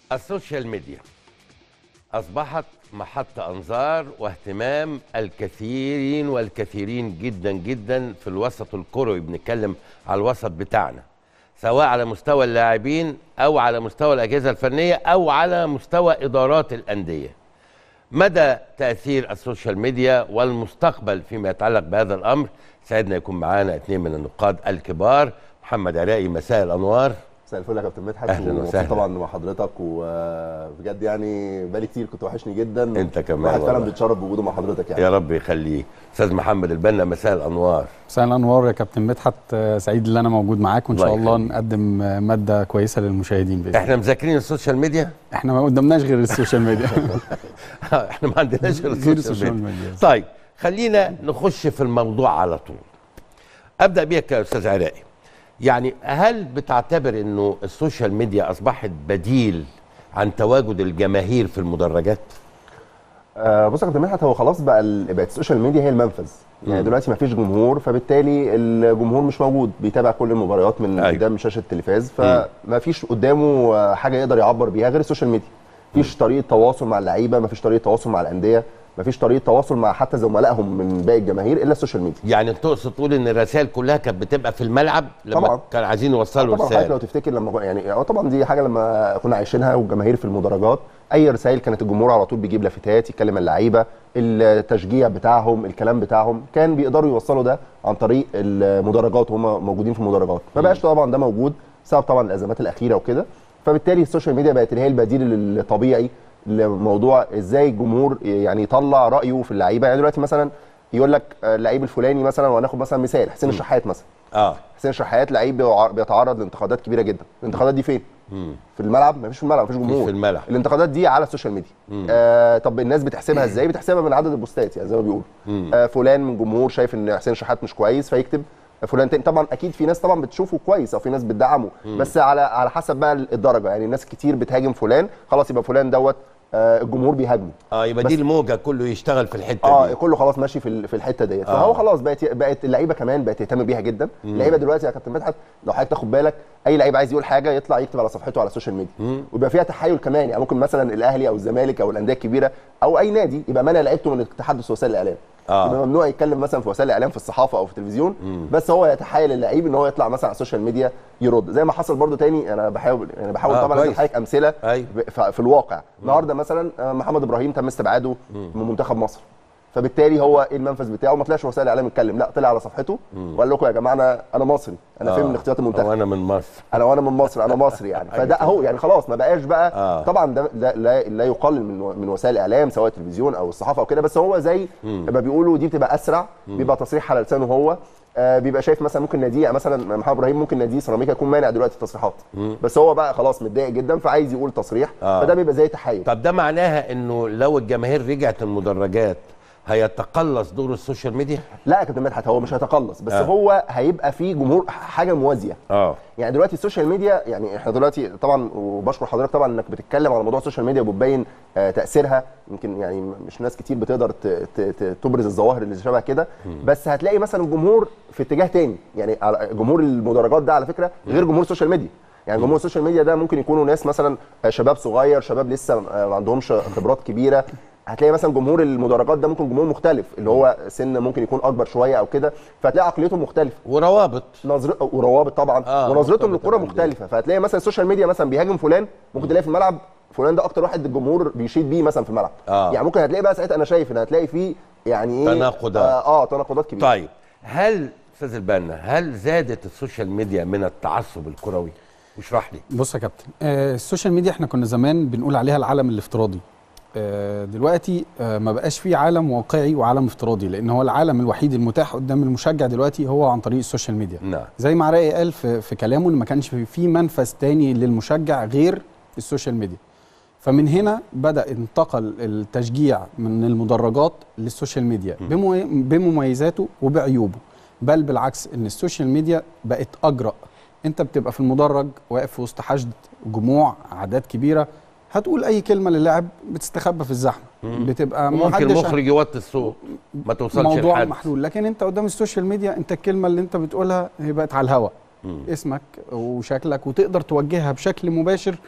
السوشيال ميديا أصبحت محط أنظار واهتمام الكثيرين والكثيرين جدا جدا في الوسط الكروي بنتكلم على الوسط بتاعنا سواء على مستوى اللاعبين أو على مستوى الأجهزة الفنية أو على مستوى إدارات الأندية مدى تأثير السوشيال ميديا والمستقبل فيما يتعلق بهذا الأمر سعدنا يكون معانا اثنين من النقاد الكبار محمد عراقي مساء الأنوار مساء الفل يا كابتن مدحت أهلاً ومبسوط وسهلاً. طبعا مع حضرتك وبجد يعني بقالي كتير كنت وحشني جدا أنت كمان الواحد فعلا والله. بيتشرف بوجوده مع حضرتك يعني يا رب يخليك أستاذ محمد البنا مساء الأنوار مساء الانوار يا كابتن مدحت آه، سعيد ان انا موجود معاك وان الله شاء الله يخليك. نقدم آه، ماده كويسه للمشاهدين باذن احنا مذاكرين السوشيال ميديا احنا ما قدامناش غير السوشيال ميديا احنا ما عندناش غير غير السوشيال السوشيال ميديا ميديا طيب خلينا نخش في الموضوع على طول ابدا بيك يا استاذ عراقي يعني هل بتعتبر انه السوشيال ميديا اصبحت بديل عن تواجد الجماهير في المدرجات آه بص يا كابتن مدحت هو خلاص بقى ال- بقت السوشيال ميديا هي المنفذ يعني مم. دلوقتي ما فيش جمهور فبالتالي الجمهور مش موجود بيتابع كل المباريات من أيوة. قدام شاشه التلفاز فما فيش قدامه آه، حاجه يقدر يعبر بيها غير السوشيال ميديا مفيش طريقه تواصل مع اللعيبه مفيش طريقه تواصل مع الانديه مفيش طريقه تواصل مع حتى زملائهم من باقي الجماهير الا السوشيال ميديا يعني تقصد تقول ان الرسائل كلها كانت بتبقى في الملعب لما طبعاً. كانوا عايزين يوصلوا طبعا حضرتك لو رسائل تفتكر لما يعني اه طبعا دي حاجه لما كنا عايشينها والجماهير في المدرجات اي رسائل كانت الجمهور على طول بيجيب لافتات يتكلم اللعيبه التشجيع بتاعهم الكلام بتاعهم كان بيقدروا يوصلوا ده عن طريق المدرجات وهم موجودين في المدرجات ما بقاش طبعا ده موجود بسبب طبعا الازمات الاخيره وكده فبالتالي السوشيال ميديا بقت اللي هي البديل الطبيعي لموضوع ازاي الجمهور يعني يطلع رايه في اللعيبه يعني دلوقتي مثلا يقول لك آه، اللعيب الفلاني مثلا وهناخد مثلا مثال حسين الشحات مثلا اه حسين الشحات لعيب بيع- بيتعرض لانتقادات كبيره جدا الانتقادات دي فين مم. في الملعب مفيش في الملعب مفيش جمهور في الملعب. الانتقادات دي على السوشيال ميديا آه طب الناس بتحسبها ازاي بتحسبها من عدد البوستات يعني زي ما بيقولوا آه فلان من جمهور شايف ان حسين الشحات مش كويس فيكتب فلان تاني طبعا اكيد في ناس طبعا بتشوفه كويس او في ناس بتدعمه بس على على حسب بقى الدرجه يعني ناس كتير بتهاجم فلان خلاص يبقى فلان دوت آه الجمهور بيهاجمه اه يبقى بس- دي الموجه كله يشتغل في الحته اه دي كله خلاص ماشي في ال- في الحته ديت فهو خلاص بقت بقت اللعيبه كمان بقت تهتم بيها جدا اللعيبه دلوقتي يا كابتن مدحت لو حضرتك تاخد بالك اي لعيب عايز يقول حاجه يطلع يكتب على صفحته على السوشيال ميديا ويبقى فيها تحايل كمان يعني ممكن مثلا الاهلي او الزمالك او الانديه الكبيره او اي نادي يبقى مانع لعيبته من التحدث في وسائل الاعلام آه. يبقى ممنوع يتكلم مثلا في وسائل الاعلام في الصحافه او في التلفزيون بس هو يتحايل اللعيب ان هو يطلع مثلا على السوشيال ميديا يرد زي ما حصل برضو تاني انا بحاول يعني بحاول آه، طبعا كويس. أجيب حضرتك امثله أيوة. ب- ف- في الواقع النهارده مثلا آه، محمد ابراهيم تم استبعاده من منتخب مصر فبالتالي هو ايه المنفذ بتاعه ما طلعش وسائل الاعلام يتكلم لا طلع على صفحته وقال لكم يا جماعه انا انا مصري انا فين من اختيارات المنتخب وانا من مصر انا وانا من مصر انا مصري يعني فده اهو يعني خلاص ما بقاش بقى آه. طبعا ده لا, لا, لا يقلل من من وسائل الاعلام سواء التلفزيون او الصحافه او كده بس هو زي ما بيقولوا دي بتبقى اسرع بيبقى تصريح على لسانه هو آه بيبقى شايف مثلا ممكن ناديه يعني مثلا محمد ابراهيم ممكن ناديه سيراميكا يكون مانع دلوقتي التصريحات بس هو بقى خلاص متضايق جدا فعايز يقول تصريح آه. فده بيبقى زي تحايل طب ده معناها انه لو الجماهير رجعت المدرجات هيتقلص دور السوشيال ميديا لا يا كابتن مدحت هو مش هيتقلص بس آه. هو هيبقى فيه جمهور حاجه موازيه اه يعني دلوقتي السوشيال ميديا يعني احنا دلوقتي طبعا وبشكر حضرتك طبعا انك بتتكلم على موضوع السوشيال ميديا وبتبين آه تاثيرها يمكن يعني مش ناس كتير بتقدر ت- ت- ت- تبرز الظواهر اللي شبه كده بس هتلاقي مثلا الجمهور في اتجاه تاني يعني على- جمهور المدرجات ده على فكره غير جمهور السوشيال ميديا يعني جمهور السوشيال ميديا ده ممكن يكونوا ناس مثلا آه، شباب صغير شباب لسه آه، ما عندهمش خبرات كبيره هتلاقي مثلا جمهور المدرجات ده ممكن جمهور مختلف اللي هو سن ممكن يكون اكبر شويه او كده فهتلاقي عقليتهم مختلفه وروابط نظر وروابط طبعا آه، آه ونظرتهم مرتبطة للكره بالدنيا. مختلفه فهتلاقي مثلا السوشيال ميديا مثلا بيهاجم فلان ممكن تلاقي في الملعب فلان ده اكتر واحد الجمهور بيشيد بيه مثلا في الملعب آه. يعني ممكن هتلاقي بقى ساعتها انا شايف ان هتلاقي فيه يعني ايه تناقضات. اه, آه تناقضات كبيره طيب هل استاذ البنا هل زادت السوشيال ميديا من التعصب الكروي اشرح لي بص يا كابتن آه السوشيال ميديا احنا كنا زمان بنقول عليها العالم الافتراضي آه دلوقتي آه ما بقاش في عالم واقعي وعالم افتراضي لان هو العالم الوحيد المتاح قدام المشجع دلوقتي هو عن طريق السوشيال ميديا نعم زي ما عراقي قال في, في كلامه ان ما كانش في- في منفذ تاني للمشجع غير السوشيال ميديا فمن هنا بدا انتقل التشجيع من المدرجات للسوشيال ميديا بمو- بمميزاته وبعيوبه بل بالعكس ان السوشيال ميديا بقت اجرأ انت بتبقى في المدرج واقف في وسط حشد جموع اعداد كبيره هتقول اي كلمه للاعب بتستخبى في الزحمه بتبقى ممكن محدش المخرج يوطي الصوت ما توصلش موضوع لحد محلول لكن انت قدام السوشيال ميديا انت الكلمه اللي انت بتقولها هي بقت على الهواء اسمك وشكلك وتقدر توجهها بشكل مباشر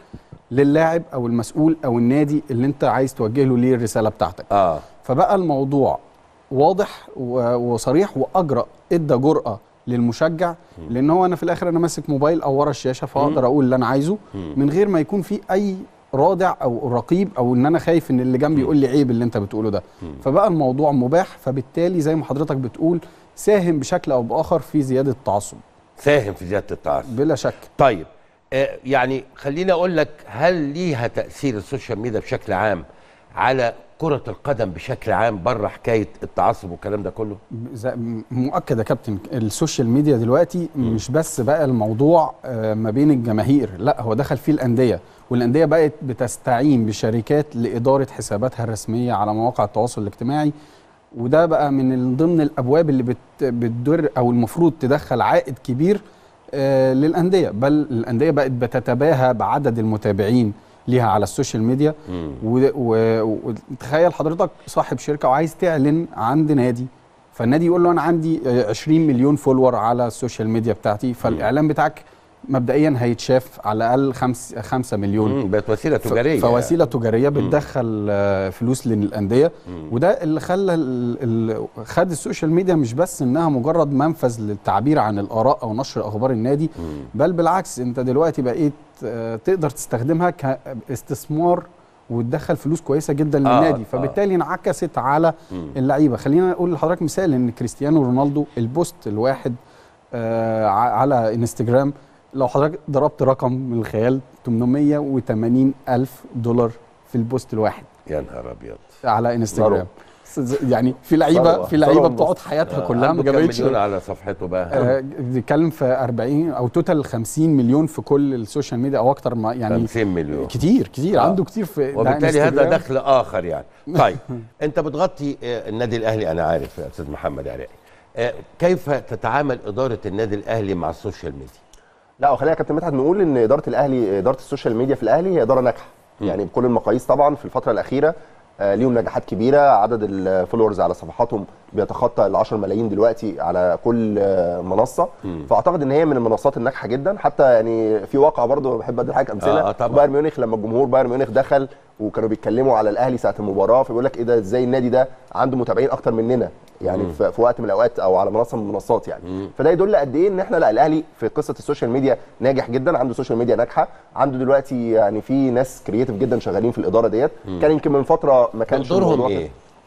للاعب او المسؤول او النادي اللي انت عايز توجه له ليه الرساله بتاعتك اه فبقى الموضوع واضح و- وصريح واجرأ ادى جرأه للمشجع لان هو انا في الاخر انا ماسك موبايل او ورا الشاشه فاقدر اقول اللي انا عايزه من غير ما يكون في اي رادع او رقيب او ان انا خايف ان اللي جنبي يقول لي عيب اللي انت بتقوله ده فبقى الموضوع مباح فبالتالي زي ما حضرتك بتقول ساهم بشكل او باخر في زياده التعصب ساهم في زياده التعصب بلا شك طيب آه يعني خليني اقول لك هل ليها تاثير السوشيال ميديا بشكل عام على كره القدم بشكل عام بره حكايه التعصب والكلام ده كله زي- مؤكد يا كابتن السوشيال ميديا دلوقتي مش بس بقى الموضوع آه، ما بين الجماهير لا هو دخل فيه الانديه والانديه بقت بتستعين بشركات لاداره حساباتها الرسميه على مواقع التواصل الاجتماعي وده بقى من ضمن الابواب اللي بت بتدر او المفروض تدخل عائد كبير آه، للانديه بل الانديه بقت بتتباهى بعدد المتابعين ليها على السوشيال ميديا وتخيل و... وتخيل حضرتك صاحب شركه وعايز تعلن عند نادي فالنادي يقول له انا عندي آه، 20 مليون فولور على السوشيال ميديا بتاعتي فالاعلان بتاعك مبدئيا هيتشاف على الاقل 5 5 مليون مم، بقت وسيله ف- تجاريه فوسيله تجاريه بتدخل آه، فلوس للانديه وده اللي خلى ال- ال- خد السوشيال ميديا مش بس انها مجرد منفذ للتعبير عن الاراء او نشر اخبار النادي بل بالعكس انت دلوقتي بقيت آه، تقدر تستخدمها كاستثمار وتدخل فلوس كويسه جدا آه، للنادي آه. فبالتالي انعكست على اللعيبه خلينا نقول لحضرتك مثال ان كريستيانو رونالدو البوست الواحد آه، ع- على انستجرام لو حضرتك ضربت رقم من الخيال 880 الف دولار في البوست الواحد يا نهار ابيض على انستجرام ثروة. س- يعني في لعيبه ثروة. في لعيبه ثروة بتقعد حياتها كلها ما عنده كام جابتش مليون على صفحته بقى آه، بنتكلم في 40 او توتال 50 مليون في كل السوشيال ميديا او اكتر ما يعني 50 مليون كتير كتير آه. عنده كتير في ده وبالتالي هذا انستجرام. دخل اخر يعني طيب انت بتغطي آه، النادي الاهلي انا عارف يا استاذ محمد عراقي آه، كيف تتعامل اداره النادي الاهلي مع السوشيال ميديا لا وخلينا يا كابتن مدحت نقول ان اداره الاهلي اداره السوشيال ميديا في الاهلي هي اداره ناجحه يعني بكل المقاييس طبعا في الفتره الاخيره آه، ليهم نجاحات كبيره عدد الفولورز على صفحاتهم بيتخطى ال 10 ملايين دلوقتي على كل آه، منصه فاعتقد ان هي من المنصات الناجحه جدا حتى يعني في واقع برضه بحب ادي لحضرتك امثله آه، آه، طبعاً. بايرن ميونخ لما الجمهور بايرن ميونخ دخل وكانوا بيتكلموا على الاهلي ساعه المباراه فبيقول لك ايه ده ازاي النادي ده عنده متابعين اكتر مننا يعني في, في وقت من الاوقات او على منصه من المنصات يعني فده يدل قد ايه ان احنا لا الاهلي في قصه السوشيال ميديا ناجح جدا عنده سوشيال ميديا ناجحه عنده دلوقتي يعني في ناس كرييتيف جدا شغالين في الاداره ديت كان يمكن من فتره ما كانش دورهم الموضوع ايه؟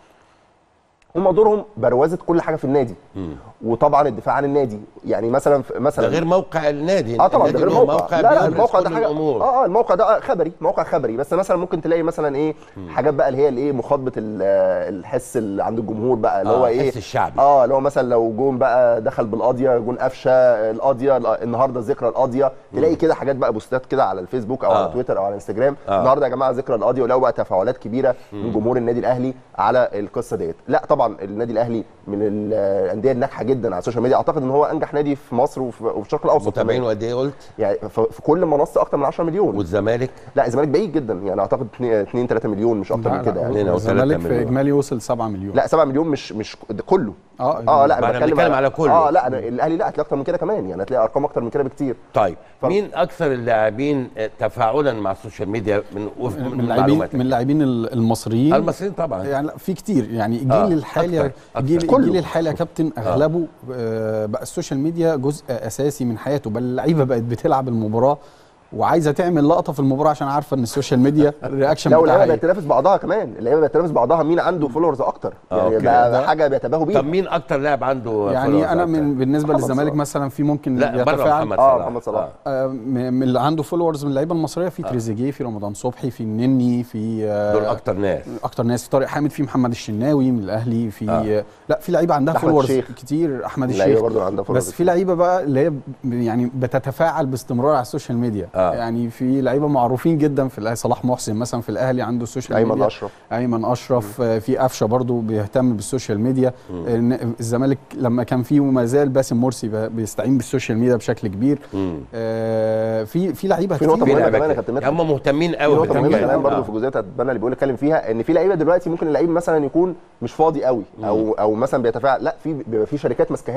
هم دورهم بروازه كل حاجه في النادي وطبعا الدفاع عن النادي يعني مثلا مثلا ده غير موقع النادي اه طبعا ده النادي غير له موقع, لا لا بيبرز الموقع كل ده حاجه الأمور. اه اه الموقع ده خبري موقع خبري بس مثلا ممكن تلاقي مثلا ايه حاجات بقى اللي هي الايه مخاطبه ال- آه، الحس اللي عند الجمهور بقى اللي آه، هو ايه الحس الشعبي. اه اللي هو مثلا لو جون بقى دخل بالقاضيه جون قفشه القاضيه النهارده ذكرى القاضيه تلاقي كده حاجات بقى بوستات كده على الفيسبوك او آه. على تويتر او على انستجرام آه. النهارده يا جماعه ذكرى القاضيه ولو بقى تفاعلات كبيره من جمهور النادي الاهلي على القصه ديت لا طبعا النادي الاهلي من الانديه الناجحه جدا على السوشيال ميديا اعتقد ان هو انجح نادي في مصر وفي وفي الشرق الاوسط متابعين كمان. قد ايه قلت؟ يعني ف- في كل منصه اكتر من 10 مليون والزمالك لا الزمالك بعيد جدا يعني اعتقد 2 3 مليون مش اكتر لا، من كده لا، يعني اتنين أو الزمالك تلاتة في مليون. اجمالي وصل 7 مليون لا 7 مليون مش مش ده كله اه اه لا ما انا احنا بتكلم بنتكلم على كله. اه لا انا الاهلي لا هتلاقي اكتر من كده كمان يعني هتلاقي ارقام اكتر من كده بكتير طيب ف- مين اكثر اللاعبين آه، تفاعلا مع السوشيال ميديا من وفق من من اللاعبين معلوماتك من اللاعبين ال- المصريين المصريين طبعا يعني لا، في كتير يعني الجيل آه، الحالي أكتر، الجيل, أكتر. الجيل الحالي يا كابتن اغلبه آه، بقى السوشيال ميديا جزء اساسي من حياته بل اللعيبه بقت بتلعب المباراه وعايزه تعمل لقطه في المباراه عشان عارفه ان السوشيال ميديا الرياكشن لا بتاعها واللعيبه إيه. بقت تنافس بعضها كمان اللعيبه بقت تنافس بعضها مين عنده فولورز اكتر آه، يعني أوكي. ده ده- حاجه بيتباهوا بيها طب مين اكتر لاعب عنده followers يعني انا أكتر؟ من بالنسبه محمد للزمالك صلاح. مثلا في ممكن لا بره يتفاعل محمد اه صلاح محمد صلاح آه، م- من اللي عنده فولورز من اللعيبه المصريه في تريزيجيه في رمضان صبحي في النني في آه، دول اكتر ناس اكتر ناس في طارق حامد في محمد الشناوي من الاهلي في آه. آه. لا في لعيبه عندها أحمد فولورز الشيخ. كتير احمد اللعيبه الشيخ برضه عندها فولورز بس في لعيبه بقى اللي هي ب- يعني بتتفاعل باستمرار على السوشيال ميديا آه. يعني في لعيبه معروفين جدا في الأهلي صلاح محسن مثلا في الاهلي عنده السوشيال ايمن ميديا اشرف ايمن اشرف آه، في قفشه برضو بيهتم بالسوشيال ميديا آه، الزمالك لما كان فيه وما زال باسم مرسي ب- بيستعين بالسوشيال ميديا بشكل كبير مم. آه، في في لعيبه في نقطة كتير في مهمة لعيبة كمان يا كتير. كابتن مدحت. هم مهتمين في قوي نقطة مهمة بالتمرين. كمان برضه آه. في جزئية اتبنى اللي بيقول اتكلم فيها ان في لعيبة دلوقتي ممكن اللعيب مثلا يكون مش فاضي قوي او او مثلا بيتفاعل لا في بيبقى في شركات ماسكاها له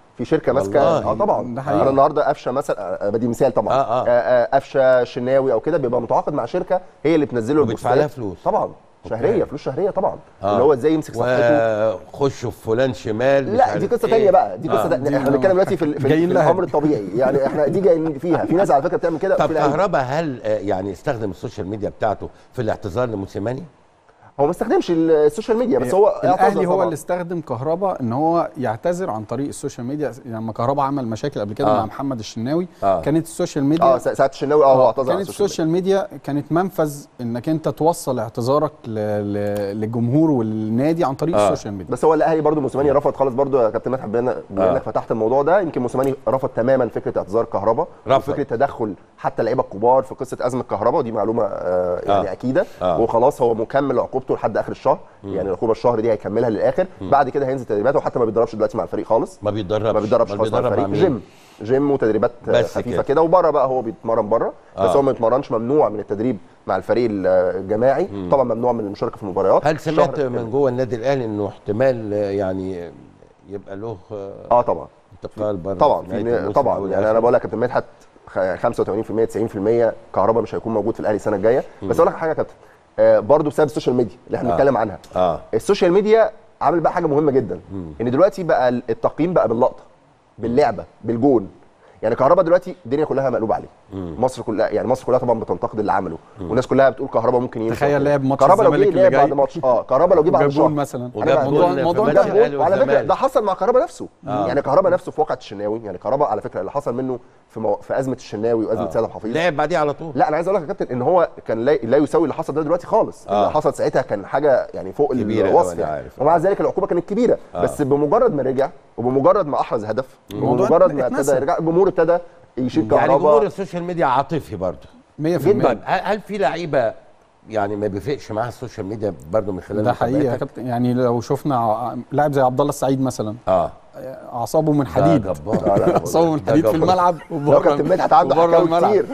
في شركه ماسكه والله. اه طبعا ده حقيقي. انا النهارده قفشه مثلا آه، بدي مثال طبعا آه، آه. آه، آه، قفشه شناوي او كده بيبقى متعاقد مع شركه هي اللي بتنزله وبيدفع البوستات. لها فلوس. طبعا شهريه أوكي. فلوس شهريه طبعا آه. اللي هو ازاي يمسك صفحته وخشوا في فلان شمال مش لا عارف دي قصه إيه. تانية بقى دي قصه آه. تانية. دي احنا لو- بنتكلم دلوقتي في, ال- في, ال- جايين في لها. الامر الطبيعي يعني احنا دي جايين فيها في ناس على فكره بتعمل كده طب في العلم. كهربا هل آه، يعني استخدم السوشيال ميديا بتاعته في الاعتذار لموسيماني؟ هو ما استخدمش السوشيال ميديا بس هو اعتذر الاهلي هو طبعاً. اللي استخدم كهربا ان هو يعتذر عن طريق السوشيال ميديا لما كهربا عمل مشاكل قبل كده آه. مع محمد الشناوي آه. كانت السوشيال ميديا اه سا- ساعه الشناوي اه هو اعتذر على كانت السوشيال السوشيال ميديا كانت منفذ انك انت توصل اعتذارك ل... ل... للجمهور والنادي عن طريق آه. السوشيال ميديا بس هو الاهلي برضو موسيماني رفض خالص برضو يا كابتن مدحت بما بما آه. انك فتحت الموضوع ده يمكن موسيماني رفض تماما فكره اعتذار كهربا رفض. فكره تدخل حتى اللعيبه الكبار في قصه ازمه كهربا ودي معلومه آه يعني آه. اكيده آه. وخلاص هو مكمل عقوبته لحد اخر الشهر يعني العقوبه الشهر دي هيكملها للاخر بعد كده هينزل تدريبات وحتى ما بيتدربش دلوقتي مع الفريق خالص ما بيتدربش ما بيتدربش خالص مع بيتدرب الفريق مين؟ جيم جيم وتدريبات بس خفيفه كده. كده وبره بقى هو بيتمرن بره بس آه. هو ما بيتمرنش ممنوع من التدريب مع الفريق الجماعي طبعا ممنوع من المشاركه في المباريات هل سمعت شهر- من جوه النادي الاهلي انه احتمال آه، يعني يبقى له آه، اه طبعا انتقال بره طبعا في نهاية في الموسم طبعا أو يعني الآخر؟ انا بقول لك يا كابتن مدحت خ- 85% 90% كهربا مش هيكون موجود في الاهلي السنه الجايه بس اقول لك حاجه يا كابتن آه برضه بسبب السوشيال ميديا اللي احنا آه. بنتكلم عنها اه السوشيال ميديا عامل بقى حاجه مهمه جدا ان دلوقتي بقى التقييم بقى باللقطه باللعبه بالجون يعني كهربا دلوقتي الدنيا كلها مقلوبه عليه مصر كلها يعني مصر كلها طبعا بتنتقد اللي عمله والناس كلها بتقول كهربا ممكن يمشي تخيل وكده. لعب ماتش كهربا لو جه الزمالك اللي لعب جاي. بعد ماتش اه كهربا لو جه بعد وجاب شهر جول مثلا وجاب أنا جول موضوع- في موضوع ماتش ده ده الأهلي وعلى فكره والزمالك. ده حصل مع كهربا نفسه آه. يعني كهربا نفسه في واقعه الشناوي يعني كهربا على فكره اللي حصل منه في مو... في ازمه الشناوي وازمه آه. سيد عبد الحفيظ لعب بعديه على طول لا انا عايز اقول لك يا كابتن ان هو كان لا, لا يساوي اللي حصل ده دلوقتي خالص آه. اللي حصل ساعتها كان حاجه يعني فوق كبيرة أوي، الوصف أنا يعني عارف. ومع ذلك العقوبه كانت كبيره آه. بس بمجرد ما رجع وبمجرد ما احرز هدف الموضوع وبمجرد ما اتنسى. ابتدى يرجع الجمهور ابتدى يشيل يعني جمهور كهربا السوشيال ميديا عاطفي برضه 100% طيب هل هل في لعيبه يعني ما بيفرقش معاها السوشيال ميديا برضه من خلال ده حقيقي يا متابعتك؟ كابتن يعني لو شفنا ع- لاعب زي عبد الله السعيد مثلا اه اعصابه من ده حديد جبار آه، لا، اعصابه من ده حديد في جبار. الملعب لو وبره كابتن مدحت عنده وبره حكاوي الملعب. كتير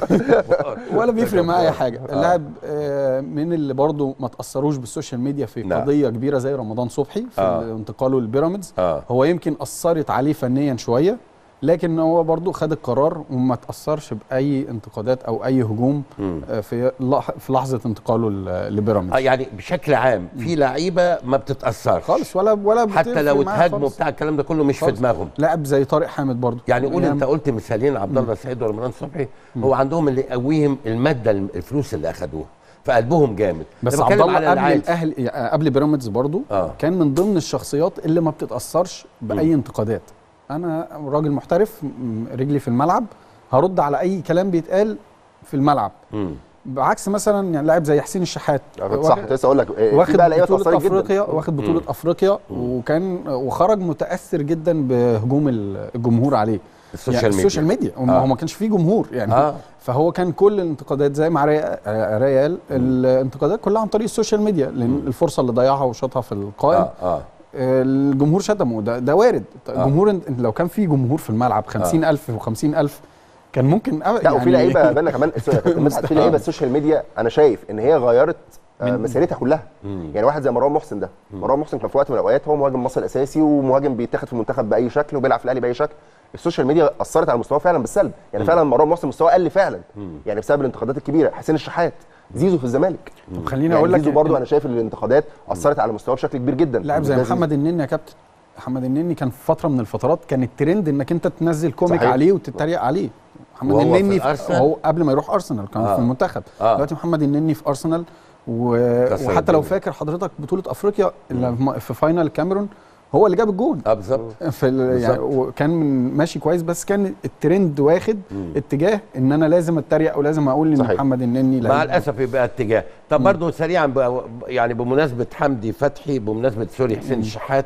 ولا بيفرق معاه اي حاجه اللاعب آه، من اللي برضه ما تاثروش بالسوشيال ميديا في نعم. قضيه كبيره زي رمضان صبحي في آه. انتقاله للبيراميدز آه. هو يمكن اثرت عليه فنيا شويه لكن هو برضه خد القرار وما تاثرش باي انتقادات او اي هجوم آه، في لح- في لحظه انتقاله ل- لبيراميدز آه يعني بشكل عام في لعيبه ما بتتاثرش خالص ولا ولا حتى بتفرق لو معاه اتهاجموا خالص. بتاع الكلام ده كله مش في خالص. دماغهم لاعب زي طارق حامد برضه يعني قول يعني انت قلت مثالين عبد الله السعيد ورمضان صبحي هو عندهم اللي يقويهم الماده الفلوس اللي اخدوها فقلبهم جامد بس أنا عبد بتكلم الله على قبل العادي. الاهلي يعني قبل بيراميدز برضو آه. كان من ضمن الشخصيات اللي ما بتتاثرش باي انتقادات انا راجل محترف م- رجلي في الملعب هرد على اي كلام بيتقال في الملعب مم. بعكس مثلا يعني لاعب زي حسين الشحات صح كنت لسه اقول لك آه، في واخد بقى لعيبه بطولة اتأثرت جدا افريقيا واخد بطولة افريقيا وكان وخرج متاثر جدا بهجوم الجمهور عليه السوشيال يعني ميديا. السوشيال ميديا آه. آه. هو ما كانش فيه جمهور يعني آه. آه. فهو كان كل الانتقادات زي ما ريال ريال الانتقادات كلها عن طريق السوشيال ميديا لان الفرصه اللي ضيعها وشاطها في القائم اه اه الجمهور شتمه ده ده وارد الجمهور انت لو كان في جمهور في الملعب 50000 و50000 كان ممكن أب... لا وفي لعيبه بالنا كمان سوري يا كابتن مدحت، في لعيبه السوشيال ميديا انا شايف ان هي غيرت آه، مسيرتها كلها يعني واحد زي مروان محسن ده مروان محسن كان في وقت من الاوقات هو مهاجم مصر الاساسي ومهاجم بيتاخد في المنتخب باي شكل وبيلعب في الاهلي باي شكل السوشيال ميديا اثرت على مستواه فعلا بالسلب يعني فعلا مروان محسن مستواه قل فعلا يعني بسبب الانتقادات الكبيره حسين الشحات زيزو في الزمالك طب خليني يعني اقول لك زيزو برضه انا شايف ان الانتقادات اثرت على مستواه بشكل كبير جدا لاعب زي بالنسبة لزيزو. محمد النني يا كابتن محمد النني كان في فتره من الفترات كان الترند انك انت تنزل كوميك صحيح. عليه وتتريق عليه محمد وهو في النني الأرسنال؟ هو قبل ما يروح ارسنال كان آه. في المنتخب آه. دلوقتي محمد النني في ارسنال و... كسر وحتى لو الدنيا. فاكر حضرتك بطوله افريقيا اللي في م- في فاينل الكاميرون هو اللي جاب الجون اه بالظبط في ال... يعني بالظبط. وكان من- ماشي كويس بس كان الترند واخد اتجاه ان انا لازم اتريق او لازم اقول ان صحيح. محمد النني مع لعيب. الاسف يبقى اتجاه طب برضه سريعا بقى يعني بمناسبه حمدي فتحي بمناسبه سوري حسين الشحات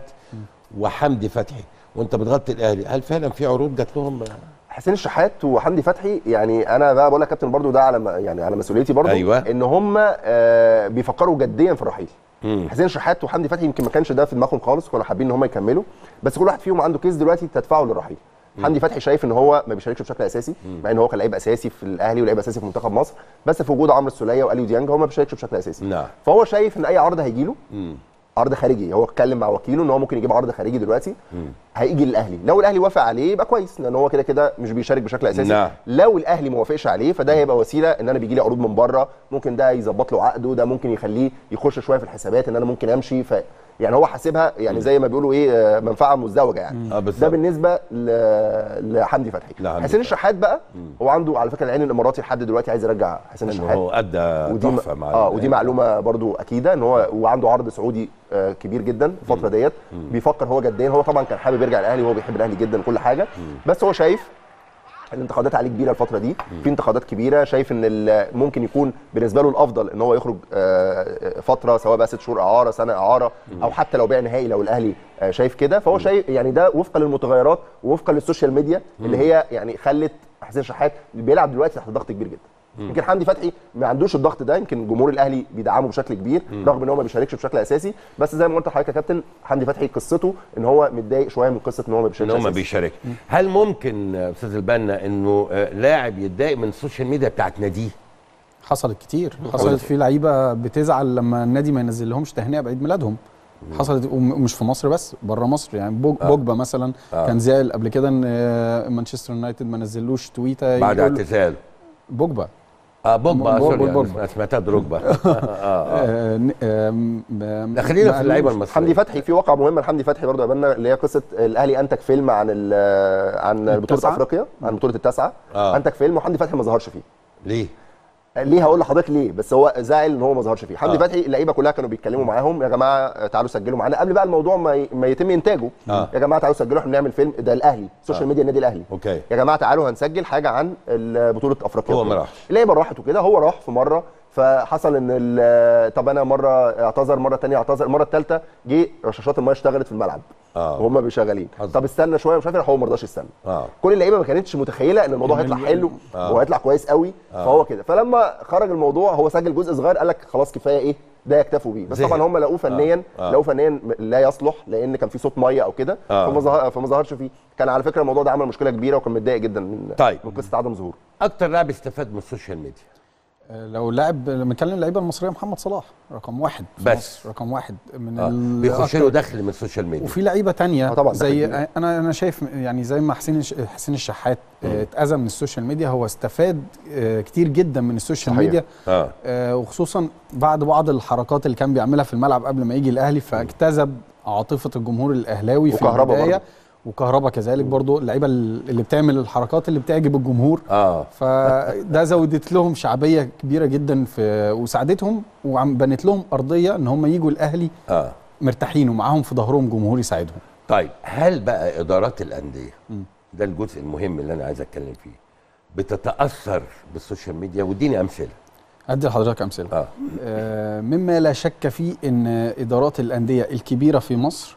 وحمدي فتحي وانت بتغطي الاهلي هل فعلا في عروض جات لهم حسين الشحات وحمدي فتحي يعني انا بقى بقول لك كابتن برضو ده على م- يعني على مسؤوليتي برضو أيوة. ان هم آه بيفكروا جديا في الرحيل مم. حسين الشحات وحمدي فتحي يمكن ما كانش ده في دماغهم خالص كانوا حابين ان هم يكملوا بس كل واحد فيهم عنده كيس دلوقتي تدفعه للرحيل حمدي فتحي شايف ان هو ما بيشاركش بشكل اساسي مع ان هو كان لعيب اساسي في الاهلي ولعيب اساسي في منتخب مصر بس في وجود عمرو السوليه واليو ديانج هو ما بيشاركش بشكل اساسي نعم فهو شايف ان اي عرض هيجي له مم. عرض خارجي هو اتكلم مع وكيله ان هو ممكن يجيب عرض خارجي دلوقتي هيجي للاهلي لو الاهلي وافق عليه يبقى كويس لان هو كده كده مش بيشارك بشكل اساسي نعم. لو الاهلي ما وافقش عليه فده هيبقى وسيله ان انا بيجي لي عروض من بره ممكن ده يظبط له عقده ده ممكن يخليه يخش شويه في الحسابات ان انا ممكن امشي ف يعني هو حاسبها يعني زي ما بيقولوا ايه آه، منفعه مزدوجه يعني آه، بالظبط. ده بالنسبه ل... لحمدي فتحي لحمدي حسين الشحات بقى هو عنده على فكره العين الاماراتي لحد دلوقتي عايز يرجع حسين انه الشحات هو ادى ودي تحفه مع اه ال- ودي معلومه برضو اكيده ان هو وعنده عرض سعودي آه كبير جدا الفتره ديت بيفكر هو جديا هو طبعا كان حابب يرجع الاهلي وهو بيحب الاهلي جدا كل حاجه بس هو شايف الانتقادات عليه كبيره الفتره دي في انتقادات كبيره شايف ان ال- ممكن يكون بالنسبه له الافضل ان هو يخرج آه، فتره سواء بقى ست شهور اعاره سنه اعاره او حتى لو بيع نهائي لو الاهلي آه، شايف كده فهو شايف يعني ده وفقا للمتغيرات ووفقا للسوشيال ميديا اللي هي يعني خلت حسين شحات بيلعب دلوقتي تحت ضغط كبير جدا يمكن حمدي فتحي ما عندوش الضغط ده يمكن جمهور الاهلي بيدعمه بشكل كبير رغم ان هو ما بيشاركش بشكل اساسي بس زي ما قلت لحضرتك يا كابتن حمدي فتحي قصته ان هو متضايق شويه من قصه ان هو ما ان بيشاركش هو ما أساسي. بيشارك هل ممكن آه، استاذ البنا انه آه، لاعب يتضايق من السوشيال ميديا بتاعت ناديه حصلت كتير حصلت في لعيبه بتزعل لما النادي ما ينزل لهمش تهنئه بعيد ميلادهم حصلت ومش في مصر بس بره مصر يعني بوج آه. بوجبا مثلا آه. كان زعل قبل كده ان آه، مانشستر يونايتد ما نزلوش تويته بعد يقول- اعتزال بوجبا اه بوجبا بوجبا- سوري بوجبا. أنا سمعتها دروجبا اه اه آه، ن- آم، آم، لا خلينا ما في اللعيبه قالوش. المصريه حمدي فتحي في واقعه مهمه لحمدي فتحي برضه يا بنا اللي هي قصه الاهلي انتج فيلم عن ال- عن بطوله التاسعة؟ افريقيا عن بطوله التاسعه آه. انتج فيلم وحمدي فتحي ما ظهرش فيه ليه؟ ليه هقول لحضرتك ليه بس هو زعل ان هو ما ظهرش فيه حمدي آه. فتحي اللعيبه كلها كانوا بيتكلموا معاهم يا جماعه تعالوا سجلوا معانا قبل بقى الموضوع ما, ي... ما يتم انتاجه آه. يا جماعه تعالوا سجلوا احنا بنعمل فيلم ده الاهلي السوشيال آه. ميديا النادي الاهلي اوكي يا جماعه تعالوا هنسجل حاجه عن ال- بطوله افريقيا هو ما راحش. اللعيبه راحت وكده هو راح في مره فحصل ان ال- طب انا مره اعتذر مره ثانيه اعتذر المره الثالثه جه رشاشات المايه اشتغلت في الملعب آه. وهم بيشغلين حصل. طب استنى شويه مش عارف إيه، هو ما رضاش يستنى اه كل اللعيبه ما كانتش متخيله ان الموضوع إن هيطلع ال- حلو آه. وهيطلع كويس قوي فهو كده فلما خرج الموضوع هو سجل جزء صغير قال لك خلاص كفايه ايه ده يكتفوا بيه بس زهق. طبعا هم لقوه فنيا آه. لقوه فنيا م- لا يصلح لان كان في صوت ميه او كده آه. فما ظهر- فما ظهرش فيه كان على فكره الموضوع ده عمل مشكله كبيره وكان متضايق جدا من طيب. من قصه عدم ظهوره اكتر لاعب استفاد من السوشيال ميديا آه، لو لاعب لما نتكلم اللعيبه المصريه محمد صلاح رقم واحد في بس. مصر رقم واحد من آه. ال- بيخش أكتر- له دخل من السوشيال ميديا وفي لعيبه تانية آه طبعاً، زي دخل كبير. انا انا شايف يعني زي ما حسين الش- حسين الشحات آه، اتاذى من السوشيال ميديا هو استفاد آه، كتير جدا من السوشيال صحيح. ميديا اه آه، وخصوصا بعد بعض الحركات اللي كان بيعملها في الملعب قبل ما يجي الاهلي فاجتذب عاطفه الجمهور الاهلاوي في وكهربا البدايه برضه. وكهربا كذلك برضو اللعيبه اللي بتعمل الحركات اللي بتعجب الجمهور اه فده زودت لهم شعبيه كبيره جدا في وساعدتهم وعم بنت لهم ارضيه ان هم يجوا الاهلي اه مرتاحين ومعاهم في ظهرهم جمهور يساعدهم طيب هل بقى ادارات الانديه ده الجزء المهم اللي انا عايز اتكلم فيه بتتاثر بالسوشيال ميديا واديني امثله ادي لحضرتك امثله اه آه، مما لا شك فيه ان ادارات الانديه الكبيره في مصر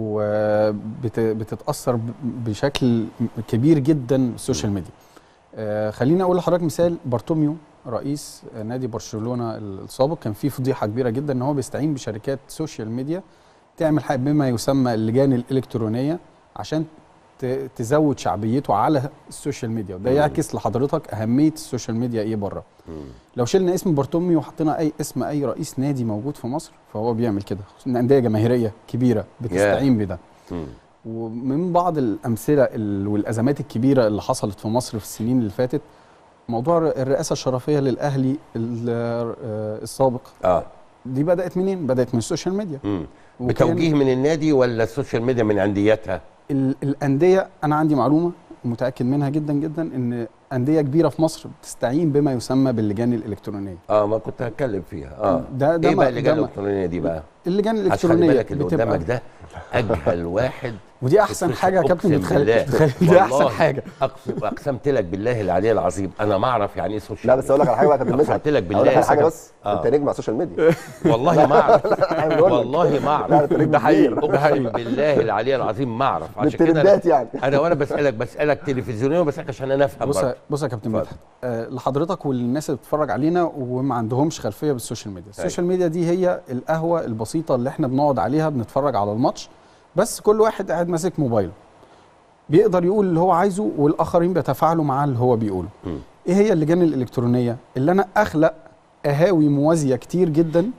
وبتتاثر بشكل كبير جدا بالسوشيال ميديا آه، خليني اقول لحضرتك مثال بارتوميو رئيس نادي برشلونه السابق كان في فضيحه كبيره جدا ان هو بيستعين بشركات سوشيال ميديا تعمل حاجه بما يسمى اللجان الالكترونيه عشان ت- تزود شعبيته على السوشيال ميديا وده يعكس لحضرتك اهميه السوشيال ميديا ايه بره لو شلنا اسم بارتوميو وحطينا اي اسم اي رئيس نادي موجود في مصر فهو بيعمل كده خصوصاً إن انديه جماهيريه كبيره بتستعين بده مم. ومن بعض الامثله ال- والازمات الكبيره اللي حصلت في مصر في السنين اللي فاتت موضوع الرئاسه الشرفيه للاهلي ال- آه، السابق اه دي بدات منين بدات من السوشيال ميديا مم. وكان- بتوجيه من النادي ولا السوشيال ميديا من انديتها ال- الانديه انا عندي معلومه متاكد منها جدا جدا ان انديه كبيره في مصر بتستعين بما يسمى باللجان الالكترونيه اه ما كنت هتكلم فيها اه ده- ده ايه ما- بقى اللجان ده ما- الالكترونيه دي بقى اللجان عشان خلي الالكترونيه بالك اللي بتبقى قدامك ده اجهل واحد ودي احسن السوشيال- حاجه يا كابتن أقسم بالله. بتخيل تخيل دي احسن والله حاجه اقسم اقسمت لك بالله العلي العظيم انا ما اعرف يعني ايه سوشيال لا بس اقول لك على حاجه بقى يا كابتن مدحت قلت لك بالله اقول لك على حاجه يا بس آه. انت نجم على السوشيال ميديا والله ما اعرف أنا بقول لك. والله ما لا اعرف انت نجم ده حقيقي. كبير. ده حقيقي. اقسم بالله العلي العظيم ما اعرف عشان كده بالترندات أنا- يعني. انا وانا بسالك بسالك تلفزيونيا وبسالك عشان انا افهم بص برضه. بص يا كابتن اتفضل. مدحت آه لحضرتك وللناس اللي بتتفرج علينا وما عندهمش خلفيه بالسوشيال ميديا السوشيال ميديا دي هي القهوه البسيطه اللي احنا بنقعد عليها بنتفرج على الماتش بس كل واحد قاعد ماسك موبايله بيقدر يقول اللي هو عايزه والاخرين بيتفاعلوا مع اللي هو بيقوله مم. ايه هي اللجان الالكترونيه اللي انا اخلق قهاوي موازيه كتير جدا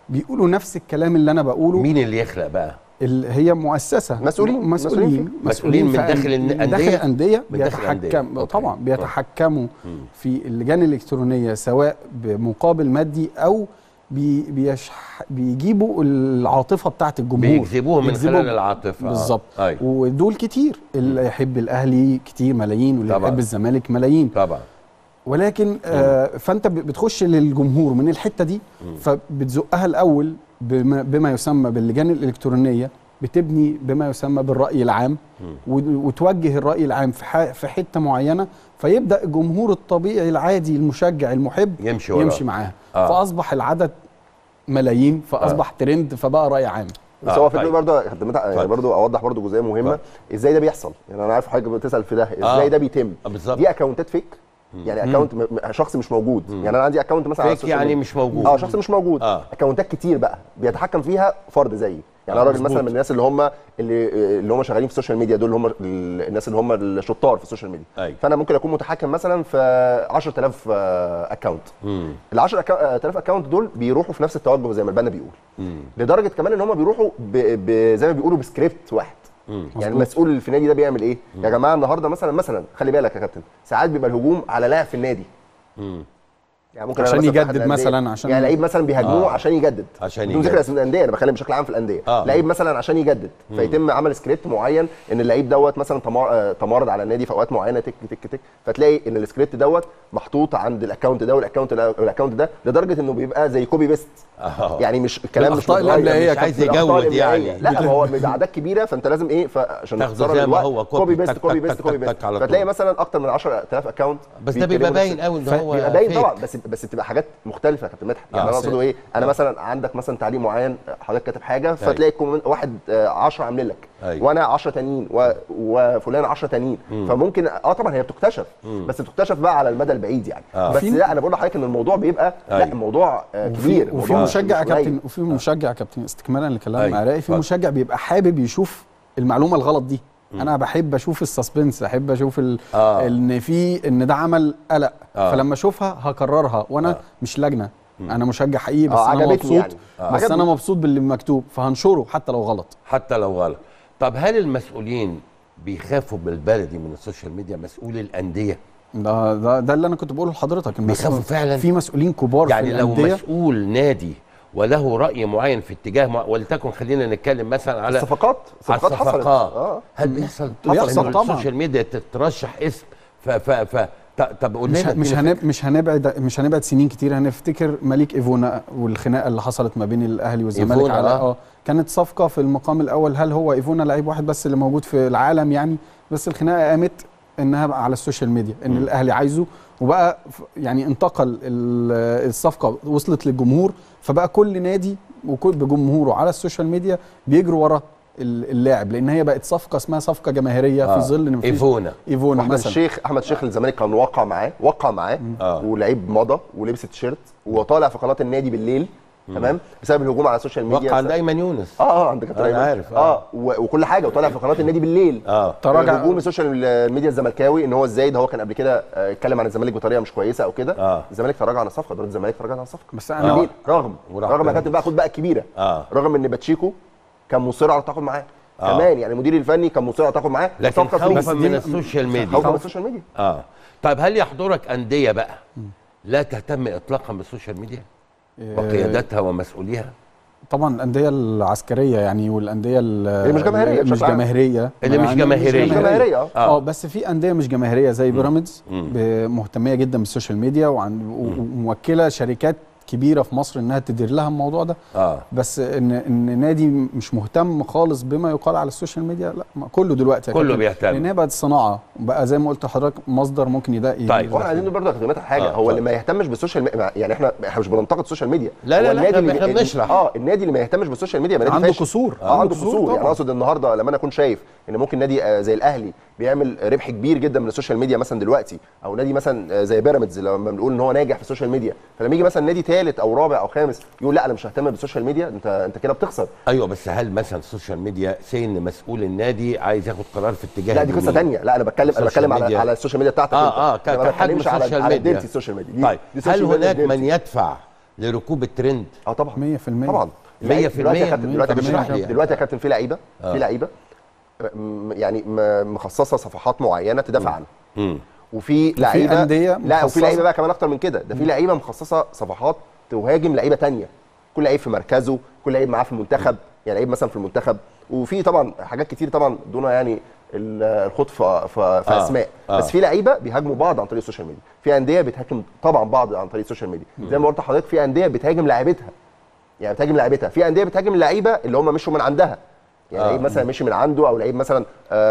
بيقولوا نفس الكلام اللي انا بقوله مين اللي يخلق بقى ال- هي مؤسسه مسؤولين. مسؤولين مسؤولين مسؤولين من في داخل أن- الن- من أندية؟ داخل الانديه من داخل الأندية. بيتحكم أوكي. طبعا آه. بيتحكموا في اللجان الالكترونيه سواء بمقابل مادي او بي بيشح بيجيبوا العاطفه بتاعت الجمهور بيجذبوهم من بيجذبوا- خلال العاطفه آه. بالظبط ايوه ودول كتير اللي يحب الاهلي كتير ملايين واللي طبعاً. يحب الزمالك ملايين طبعا ولكن آه فانت ب- بتخش للجمهور من الحته دي فبتزقها الاول بما, بما يسمى باللجان الالكترونيه بتبني بما يسمى بالراي العام ود- وتوجه الراي العام في ح- في حته معينه فيبدا الجمهور الطبيعي العادي المشجع المحب يمشي وراه. يمشي معاها آه. فاصبح العدد ملايين فاصبح ترند فبقى راي عام بس آه، هو في طيب. طيب. برضه خدت بالك- يعني طيب. برضه اوضح برضه جزئيه مهمه طيب. ازاي ده بيحصل يعني انا عارف حضرتك بتسال في ده ازاي آه. ده بيتم آه، بالظبط. دي اكونتات فيك يعني اكونت م- م- شخص مش موجود يعني انا عندي اكونت مثلا على فيك السوشيال يعني ميديا. مش موجود. اه شخص مش موجود آه. اكونتات كتير بقى بيتحكم فيها فرد زيي يعني آه، انا راجل مظبوط. مثلا من الناس اللي هم اللي اللي هم شغالين في السوشيال ميديا دول اللي هم ال- الناس اللي هم الشطار في السوشيال ميديا أيوة. فانا ممكن اكون متحكم مثلا في 10000 اكونت مم. ال 10000 اكونت دول بيروحوا في نفس التوجه زي ما البنا بيقول لدرجه كمان ان هم بيروحوا ب... ب... زي ما بيقولوا بسكريبت واحد يعني مظبوط. المسؤول اللي في النادي ده بيعمل ايه يا جماعه النهارده مثلا مثلا خلي بالك يا كابتن ساعات بيبقى الهجوم على لاعب في النادي مم. يعني ممكن عشان أنا مثلاً في أحد يجدد الأندية، مثلاً، عشان- يعني لعيب مثلا بيهاجموه آه. عشان يجدد عشان بدون ذكر يجدد. اسم الانديه انا بتكلم بشكل عام في الانديه آه. لعيب مثلا عشان يجدد فيتم عمل سكريبت معين ان اللعيب دوت مثلا تمار- آه، تمارض على النادي في اوقات معينه تك تك تك فتلاقي ان السكريبت دوت محطوط عند الاكونت ده والاكونت ده والاكونت ده لدرجه انه بيبقى زي كوبي بيست آه. يعني مش الكلام مش الأخطاء متغير، الإملائية مش عايز الأخطاء يجود الإملائية. يعني. لا هو باعداد كبيره فانت لازم ايه فعشان تاخده نختصر زي ما الوقت، هو، كوبي كوبي، بيست تك، كوبي تك، بيست تك، كوبي تك، بيست تك على فتلاقي طول. مثلا اكتر من 10000 اكونت بس ده بيبقى باين قوي ان هو بيبقى باين فيك. طبعا بس بس بتبقى حاجات مختلفه يا كابتن مدحت يعني آه. انا اقصده ايه انا مثلا عندك مثلا تعليق معين حضرتك كاتب حاجه فتلاقي كومنت واحد 10 عاملين لك أيوة. وانا 10 تانيين و- وفلان 10 تانيين فممكن اه طبعا هي بتكتشف بس بتكتشف بقى على المدى البعيد يعني آه. بس في- لا انا بقول لحضرتك ان الموضوع بيبقى أيوة. لا الموضوع آه، وفي, كبير وفي الموضوع مشجع يا مش قليل. كابتن وفي مشجع يا كابتن استكمالا لكلام أيوة. عراقي في اتفضل. مشجع بيبقى حابب يشوف المعلومه الغلط دي انا بحب اشوف السسبنس احب اشوف ال... آه. ان في ان ده عمل قلق آه. فلما اشوفها هكررها وانا آه. مش لجنه انا مشجع حقيقي بس آه، انا عجبتني مبسوط يعني. آه. بس عجبني. انا مبسوط باللي مكتوب فهنشره حتى لو غلط حتى لو غلط طب هل المسؤولين بيخافوا بالبلدي من السوشيال ميديا مسؤول الانديه ده ده, ده اللي انا كنت بقوله لحضرتك بيخافوا المسؤول- فعلا؟ في مسؤولين كبار يعني في لو الأندية مسؤول نادي وله راي معين في اتجاه مع... ولتكن خلينا نتكلم مثلا على الصفقات على الصفقات حصلت الصفقات اه هل بيحصل بيحصل إنه طبعاً. السوشيال ميديا تترشح اسم ف ف ف ط- طب قول مش لنا ه- مش ادينا هنب مش هنبعد مش هنبعد سنين كتير هنفتكر مليك ايفونا والخناقه اللي حصلت ما بين الاهلي والزمالك إيفونا، على آه. اه كانت صفقه في المقام الاول هل هو ايفونا لعيب واحد بس اللي موجود في العالم يعني بس الخناقه قامت انها بقى على السوشيال ميديا ان الاهلي عايزه وبقى ف- يعني انتقل ال- الصفقه وصلت للجمهور فبقى كل نادي وكل بجمهوره على السوشيال ميديا بيجروا ورا ال- اللاعب لان هي بقت صفقه اسمها صفقه جماهيريه آه. في ظل ان مفيش ايفونا ايفونا احمد مثلا الشيخ احمد الشيخ الزمالك كان وقع معاه وقع معاه آه. ولعيب مضى ولبس التيشيرت وطالع في قناه النادي بالليل تمام بسبب الهجوم على السوشيال ميديا وقع عند ايمن يونس اه اه عندك كابتن أنا أيمن. عارف، آه. اه و- وكل حاجه وطالع في قناه النادي بالليل اه تراجع هجوم السوشيال ميديا الزملكاوي ان هو ازاي ده هو كان قبل كده آه، اتكلم عن الزمالك بطريقه مش كويسه او كده آه. الزمالك تراجع عن الصفقه دوري الزمالك تراجع عن الصفقه بس انا جميل. رغم وراح رغم يا تاني. كابتن بقى خد بقى الكبيره آه. رغم ان باتشيكو كان مصر على التعاقد معاه آه. كمان يعني المدير الفني كان مصر على التعاقد معاه لكن وصفقة فري. خوفا دي من م- السوشيال خوفا ميديا من السوشيال ميديا اه طيب هل يحضرك انديه بقى لا تهتم اطلاقا بالسوشيال ميديا وقيادتها ومسؤوليها طبعا الانديه العسكريه يعني والانديه ال- اللي مش جماهيرية اللي مش بشكل عام. جماهيريه اللي مش يعني جماهيرية. مش جماهيريه اه آه. اه بس في انديه مش جماهيريه زي بيراميدز مم. ب- مهتميه جدا بالسوشيال ميديا وعن و- وموكله شركات كبيره في مصر انها تدير لها الموضوع ده اه بس ان ان نادي مش مهتم خالص بما يقال على السوشيال ميديا لا ما كله دلوقتي يا كله كابتن. بيهتم. لان هي بقت صناعه بقى زي ما قلت لحضرتك مصدر ممكن يدقق طيب. واحنا عايزين نقول برضه يا كابتن مدحت حاجه آه، هو اللي اتفضل. ما يهتمش بالسوشيال ميديا يعني احنا احنا مش بننتقد السوشيال ميديا لا، لا، هو لا، النادي احنا- اللي- احنا بنشرح. اه النادي اللي ما يهتمش بالسوشيال ميديا يبقى نادي عنده فاشل. قصور. اه عنده عنده قصور قصور يعني طبعاً. اقصد النهارده لما انا اكون شايف ان ممكن نادي آه، زي الاهلي بيعمل ربح كبير جدا من السوشيال ميديا مثلا دلوقتي او نادي مثلا آه، زي بيراميدز لما بنقول ان هو ناجح في السوشيال ميديا فلما يجي مثلا نادي ثالث او رابع او خامس يقول لا انا مش ههتم بالسوشيال ميديا انت انت كده بتخسر ايوه بس هل مثلا السوشيال ميديا سي ان مسؤول النادي عايز ياخد قرار في اتجاه لا دي قصه اليمين؟ ثانيه لا انا بتكلم انا السوشيال بتكلم على ميديا. على السوشيال ميديا بتاعتك اه انت. اه ك- أنا ما كحجم بتكلمش على السوشيال على ميديا ديرتي السوشيال ميديا دي- طيب دي هل السوشيال ميديا هناك ديرتي. من يدفع لركوب الترند اه طبعا 100% طبعا مية اللعيب- في دلوقتي يا المية. كابتن دلوقتي طب يا اشرح كابتن- لي. دلوقتي يا كابتن في لعيبه آه. في لعيبه م- يعني م- مخصصه صفحات معينه تدافع عنها مم. وفي لعيبه أندية لا وفي مخصصة. لعيبه بقى كمان اكتر من كده ده في لعيبه مخصصه صفحات تهاجم لعيبه تانية كل لعيب في مركزه كل لعيب معاه في المنتخب يعني لعيب مثلا في المنتخب وفي طبعا حاجات كتير طبعا دون يعني ال- الخوض في, في, في آه. اسماء آه. بس في لعيبه بيهاجموا بعض عن طريق السوشيال ميديا في انديه بتهاجم طبعا بعض عن طريق السوشيال ميديا زي ما قلت لحضرتك في انديه بتهاجم لاعيبتها يعني بتهاجم لعيبتها في انديه بتهاجم اللعيبه اللي هم مشوا من عندها يعني آه. لعيب مثلا مشي من عنده او لعيب مثلا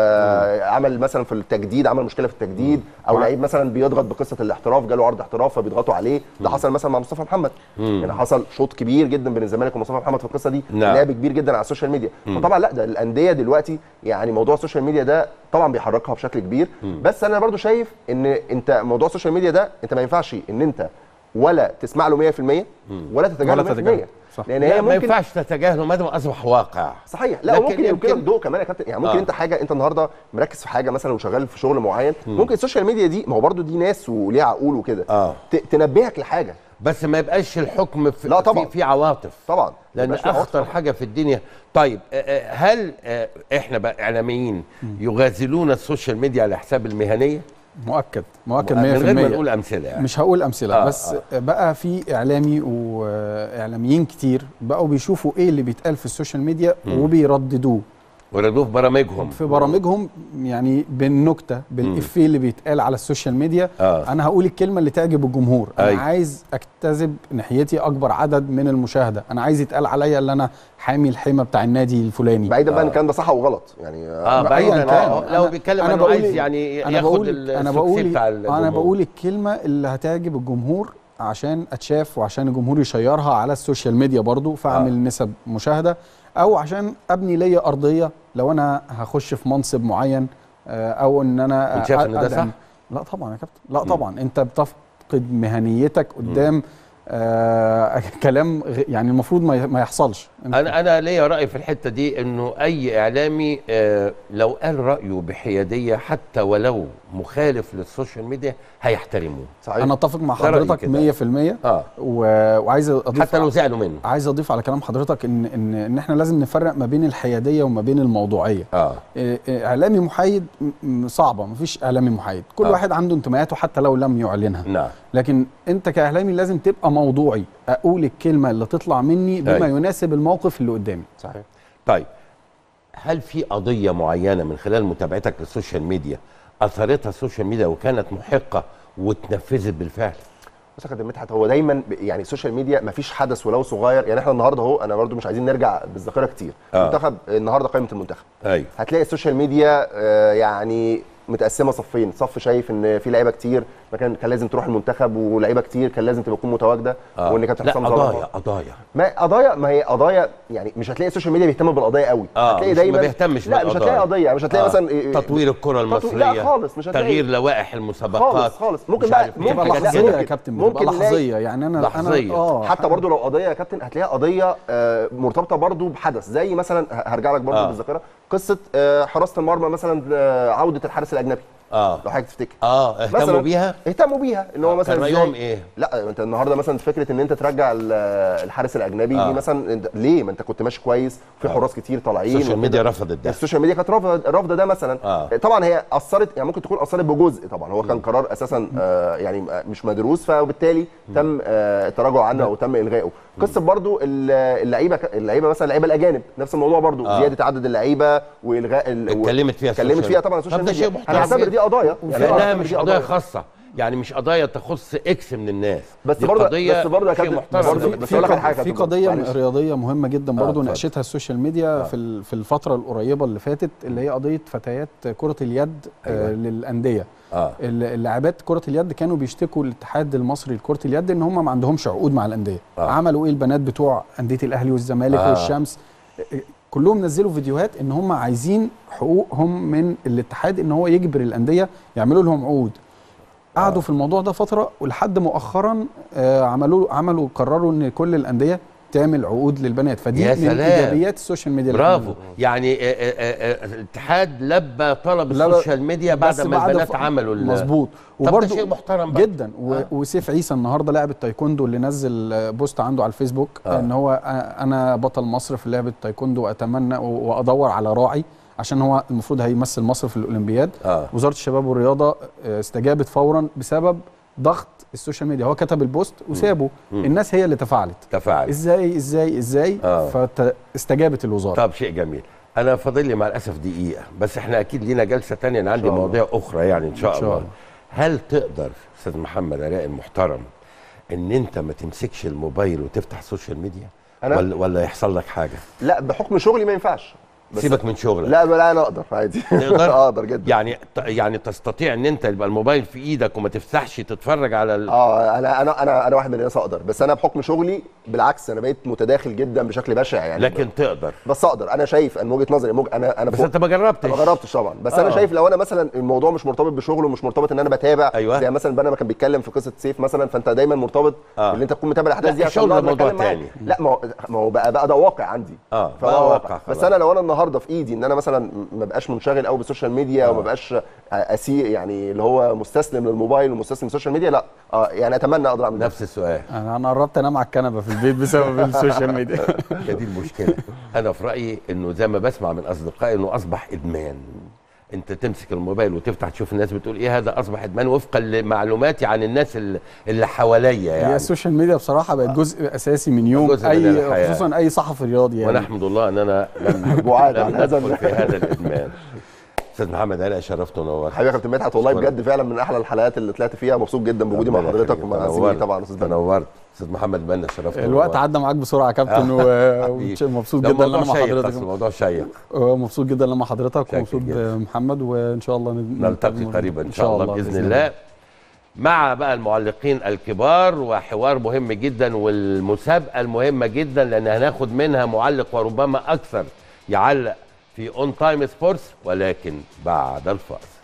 آه عمل مثلا في التجديد عمل مشكله في التجديد او لعيب مثلا بيضغط بقصه الاحتراف جاله عرض احتراف فبيضغطوا عليه ده حصل مثلا مع مصطفى محمد يعني حصل شوط كبير جدا بين الزمالك ومصطفى محمد في القصه دي نعم. لعب كبير جدا على السوشيال ميديا فطبعا لا ده الانديه دلوقتي يعني موضوع السوشيال ميديا ده طبعا بيحركها بشكل كبير بس انا برضو شايف ان انت موضوع السوشيال ميديا ده انت ما ينفعش ان انت ولا تسمع له 100% ولا تتجاهله ولا 100% تتجاهله. صح. لان لا هي ما ممكن ينفعش تتجاهله ما دام اصبح واقع صحيح لا لكن ممكن يمكن يمكن- الضوء كمان يا كابتن يعني ممكن آه. آه. انت حاجه انت النهارده مركز في حاجه مثلا وشغال في شغل معين ممكن السوشيال ميديا دي ما هو برضو دي ناس وليها عقول وكده آه. ت- تنبهك لحاجه بس ما يبقاش الحكم في لا طبعاً. في, في عواطف طبعا لان ميبقاش فيها اخطر عواطف. حاجه في الدنيا طيب آه، آه، هل آه، احنا بقى اعلاميين يغازلون السوشيال ميديا على حساب المهنيه مؤكد مؤكد 100% من غير ما نقول امثله يعني مش هقول امثله آه، آه بس آه. بقى في اعلامي واعلاميين كتير بقوا بيشوفوا ايه اللي بيتقال في السوشيال ميديا وبيرددوه وردوه في برامجهم في برامجهم يعني بالنكته بالافيه اللي بيتقال على السوشيال ميديا آه. انا هقول الكلمه اللي تعجب الجمهور انا أيوة. عايز اجتذب ناحيتي اكبر عدد من المشاهده انا عايز يتقال عليا اللي انا حامي الحمى بتاع النادي الفلاني بعيدا بقى ان الكلام ده صح وغلط يعني اه أياً بعيدا كان. آه، لو أنا- بيتكلم أنا انه بقول- عايز يعني انا ياخد بقول انا السوكسي بقول بتاع انا الجمهور. بقول الكلمه اللي هتعجب الجمهور عشان اتشاف وعشان الجمهور يشيرها على السوشيال ميديا برضو فاعمل آه. آه. نسب مشاهده او عشان ابني ليا ارضيه لو انا هخش في منصب معين آه، او ان انا كنت شايف إن ده أدعم- صح؟ لا طبعا يا كابتن لا طبعا انت بتفقد مهنيتك قدام آه كلام غ- يعني المفروض ما ي- ما يحصلش أنت- انا انا ليا راي في الحته دي انه اي اعلامي آه لو قال رايه بحياديه حتى ولو مخالف للسوشيال ميديا هيحترموه صحيح انا اتفق مع ده رأيي حضرتك كده. 100% اه و... وعايز اضيف حتى لو زعلوا منه عايز اضيف على كلام حضرتك ان ان ان احنا لازم نفرق ما بين الحياديه وما بين الموضوعيه اه إيه، إيه، اعلامي محايد م- م- صعبه مفيش اعلامي محايد كل آه. واحد عنده انتماءاته حتى لو لم يعلنها نعم لكن انت كاعلامي لازم تبقى موضوعي اقول الكلمه اللي تطلع مني بما أيوة. يناسب الموقف اللي قدامي صحيح طيب هل في قضيه معينه من خلال متابعتك للسوشيال ميديا اثرتها السوشيال ميديا وكانت محقه واتنفذت بالفعل بص يا كابتن مدحت هو دايما ب- يعني السوشيال ميديا ما فيش حدث ولو صغير يعني احنا النهارده اهو انا برضو مش عايزين نرجع بالذاكره كتير آه. المنتخب النهارده قائمه المنتخب ايوه هتلاقي السوشيال ميديا آه، يعني متقسمه صفين صف شايف ان في لعيبه كتير ما كان كان لازم تروح المنتخب ولعيبه كتير كان لازم تبقى تكون متواجده آه. وان كابتن لا حسام قضايا ظبطها. قضايا ما قضايا ما هي قضايا يعني مش هتلاقي السوشيال ميديا بيهتم بالقضايا قوي آه، هتلاقي مش- دايما ما بيهتمش لا مش بالقضايا. هتلاقي قضيه مش هتلاقي آه. مثلا إيه- تطوير الكره تطوير- المصريه لا خالص مش هتلاقي تغيير لوائح المسابقات خالص خالص ممكن مش بقى عارف إيه، ممكن بتبقى حاجات لا، لحظيه كده. يا ممكن- كابتن ممكن بتبقى نلاقي- لحظيه يعني انا لحظية. انا اه حتى برضو لو قضيه يا كابتن هتلاقيها قضيه آه، مرتبطه برضو بحدث زي مثلا ه- هرجع لك برضو آه. بالذاكره قصه آه، حراسه المرمى مثلا آه، عوده الحارس الاجنبي اه لو حضرتك تفتكر اه اهتموا مثلاً بيها اهتموا بيها ان هو آه، مثلا كان إزاي- رأيهم إيه؟ لا انت النهارده مثلا فكره ان انت ترجع ال- الحارس الاجنبي آه. دي مثلا أنت- ليه ما انت كنت ماشي كويس في حراس كتير طالعين السوشيال وكده. ميديا رفضت ده السوشيال ميديا كانت رافضه رافضه ده مثلا آه. طبعا هي اثرت يعني ممكن تكون اثرت بجزء طبعا هو كان قرار اساسا آه يعني مش مدروس فبالتالي تم آه التراجع عنه او تم الغائه قصه برضو ال- اللعيبه ك- اللعيبه مثلا اللعيبه الاجانب نفس الموضوع برضو آه. زياده عدد اللعيبه والغاء ال- اتكلمت فيها اتكلمت السوشيال فيها طبعا السوشيال طب ده ميديا شيء انا محترم هعتبر جدا. دي قضايا يعني أنا لانها هعتبر مش دي قضايا خاصه يعني مش قضايا تخص اكس من الناس بس دي برضه قضية بس برضه يا شيء كابتن محترم. برضه في بس في اقول لك على قض- حاجه في كابتن، قضيه معلش. رياضيه مهمه جدا برضو اتفضل. ناقشتها السوشيال ميديا في ال- في الفتره القريبه اللي فاتت اللي هي قضيه فتيات كره اليد أيوة. آه للانديه اه ال- اللاعبات كره اليد كانوا بيشتكوا الاتحاد المصري لكره اليد ان هم ما عندهمش عقود مع الانديه آه. آه. عملوا ايه البنات بتوع انديه الاهلي والزمالك آه. آه. والشمس آه، كلهم نزلوا فيديوهات ان هم عايزين حقوقهم من الاتحاد ان هو يجبر الانديه يعملوا لهم عقود قعدوا آه. في الموضوع ده فتره ولحد مؤخرا آه عملوا عملوا قرروا ان كل الانديه تعمل عقود للبنات فدي يا من سلام. ايجابيات السوشيال ميديا اللي برافو إحنا يعني آه، آه، آه، آه، الاتحاد لبى طلب لبى- السوشيال ميديا بعد بس ما البنات ف- عملوا ال- مظبوط طب ده شيء محترم بقى. جدا و... آه. وسيف عيسى النهارده لاعب التايكوندو اللي نزل آه، بوست عنده على الفيسبوك آه. آه. ان هو آه، انا بطل مصر في لعبه التايكوندو واتمنى و- وادور على راعي عشان هو المفروض هيمثل مصر في الاولمبياد آه. وزاره الشباب والرياضه آه، استجابت فورا بسبب ضغط السوشيال ميديا هو كتب البوست وسابه مم. الناس هي اللي تفاعلت تفاعل ازاي ازاي ازاي آه. فاستجابت الوزاره طب شيء جميل انا فاضل لي مع الاسف دقيقه بس احنا اكيد لينا جلسه تانية انا عندي شاء الله. مواضيع اخرى يعني ان شاء, إن شاء الله. الله. هل تقدر استاذ محمد علاء المحترم ان انت ما تمسكش الموبايل وتفتح السوشيال ميديا أنا؟ ولا ولا يحصل لك حاجه لا بحكم شغلي ما ينفعش بس سيبك من شغلك لا لا انا اقدر عادي تقدر؟ اقدر جدا يعني ت- يعني تستطيع ان انت يبقى الموبايل في ايدك وما تفتحش تتفرج على ال... اه انا انا انا انا واحد من الناس اقدر بس انا بحكم شغلي بالعكس انا بقيت متداخل جدا بشكل بشع يعني لكن تقدر بس اقدر انا شايف من وجهه نظري مج... انا انا بس فوق- انت ما جربتش ما جربتش طبعا بس آه. انا شايف لو انا مثلا الموضوع مش مرتبط بشغل ومش مرتبط ان انا بتابع أيوة. زي مثلا بنا ما كان بيتكلم في قصه سيف مثلا فانت دايما مرتبط آه. بان انت تكون متابع الاحداث لا، دي عشان الشغل نقدر ده موضوع نتكلم معاك. تاني. لا ما هو ما هو بقى بقى ده واقع عندي آه، فده بقى واقع واقع بس خلاص. انا لو انا النهارده في ايدي ان انا مثلا ما بقاش منشغل قوي بالسوشيال ميديا آه. وما بقاش اسيء يعني اللي هو مستسلم للموبايل ومستسلم للسوشيال ميديا لا اه يعني اتمنى اقدر اعمل ده نفس السؤال انا انا قربت انام على الكنبه في البيت بسبب السوشيال ميديا هي دي المشكله انا في رايي انه زي ما بسمع من اصدقائي انه اصبح ادمان انت تمسك الموبايل وتفتح تشوف الناس بتقول ايه هذا اصبح ادمان وفقا لمعلوماتي عن الناس اللي, اللي حواليا هي يعني السوشيال ميديا بصراحه بقت جزء اساسي من يوم جزء من اي الحياة. خصوصا اي صحفي رياضي يعني ونحمد الله اننا لم بعاد لم عن هذا ندخل في هذا الادمان استاذ محمد علاء شرفت ونورت حبيبي يا كابتن مدحت والله أشكرك. بجد فعلا من احلى الحلقات اللي طلعت فيها مبسوط جدا بوجودي مع ربنا حضرتك يخليك. ومع تنورت. زميلي طبعا استاذ بنا تنورت استاذ محمد بنا شرفت الوقت ونورت. عدى معاك بسرعه يا كابتن و- حبيبي. ومبسوط ده جدا ان موضوع انا مع شيق حضرتك أصل الموضوع شيق مبسوط جدا ان انا مع حضرتك شاكر ومبسوط جدا. بمحمد وان شاء الله ن- نلتقي نتقابل قريبا ان شاء الله باذن الله مع بقى المعلقين الكبار وحوار مهم جدا والمسابقه المهمه جدا لان هناخد منها معلق وربما اكثر يعلق في اون تايم سبورتس ولكن بعد الفاصل